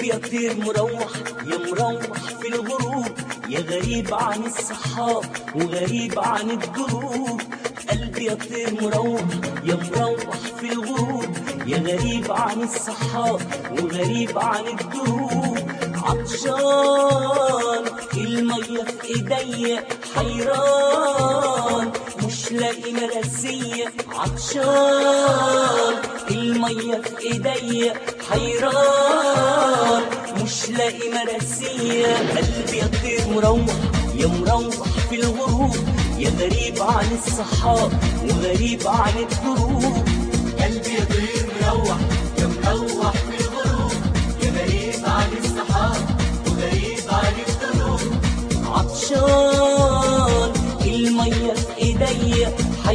قلبي يا طير مروح يا مروح في الغروب يا غريب عن الصحاب وغريب عن الدروب قلبي يا طير مروح يا مروح في الغروب يا غريب عن الصحاب وغريب عن الدروب عطشان المية في ايديا حيران مش لاقي مرسية عطشان المية في ايديا حيران مش لاقي مرسية قلبي يطير مروح يا مروح في الغروب يا غريب عن الصحاب وغريب عن الدروب قلبي يطير مروح يا مروح في الغروب يا غريب عن الصحاب وغريب عن الدروب عطشان المية في ايديا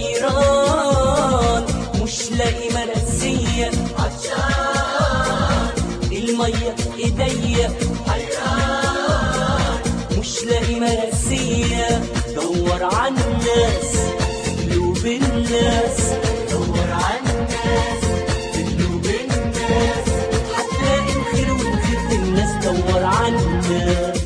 حيران مش لاقي مرسية عطشان المية في ايديا حيران مش لاقي مرسية دور عن الناس قلوب الناس دور عن الناس في قلوب الناس هتلاقي الخير والخير في الناس دور عن الناس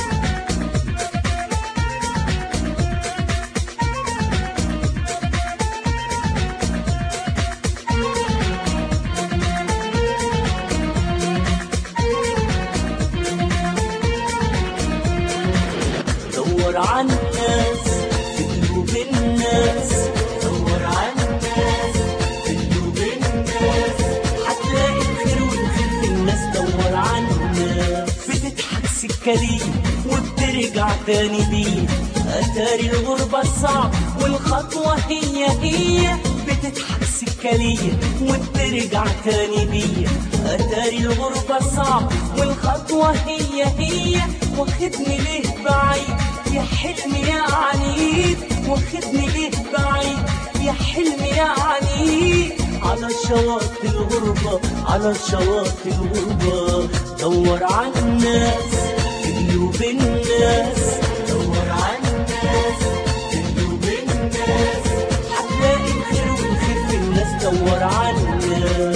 دور عن الناس في قلوب الناس دور عن الناس في قلوب الناس هتلاقي الخير والخير في الناس دور عن الناس بتضحك سكالية وبترجع تاني بيه أتاري الغربة صعب والخطوة هي هي بتضحك سكالية وبترجع تاني بيه أتاري الغربة صعب والخطوة هي هي واخدني ليه بعيد يا حلمي يا عنيد واخدني ليه بعيد يا حلمي يا عنيد على شواطئ الغربة على شواطئ الغربة دور عن الناس في قلوب الناس دور عن الناس في قلوب الناس هتلاقي الخير والخير في الناس دور عن الناس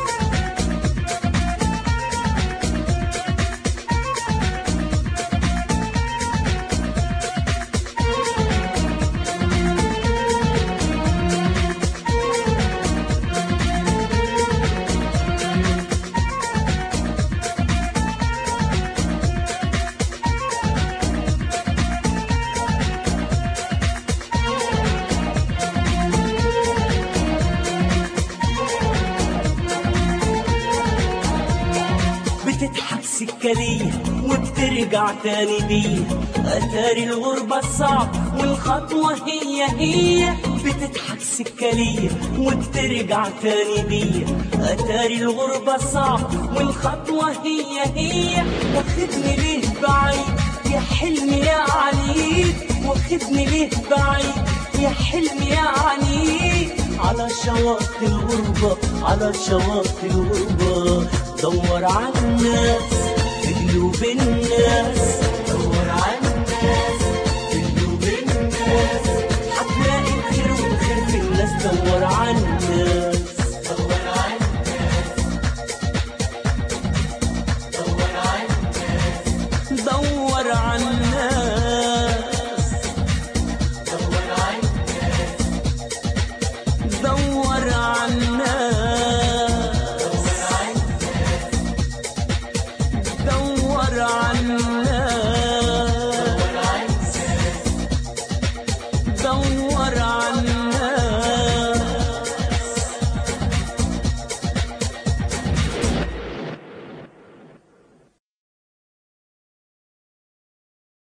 بتضحك سكالية وبترجع تاني بيه أتاري الغربة صعب والخطوة هي هي بتضحك سكالية وبترجع تاني بيه أتاري الغربة صعب والخطوة هي هي واخدني ليه بعيد يا حلمي يا عنيد واخدني ليه بعيد يا حلمي يا عنيد على شواطئ الغربة على شواطئ الغربة دور عن الناس في قلوب الناس دور عن الناس في قلوب الناس هتلاقي الخير والخير في الناس دور عن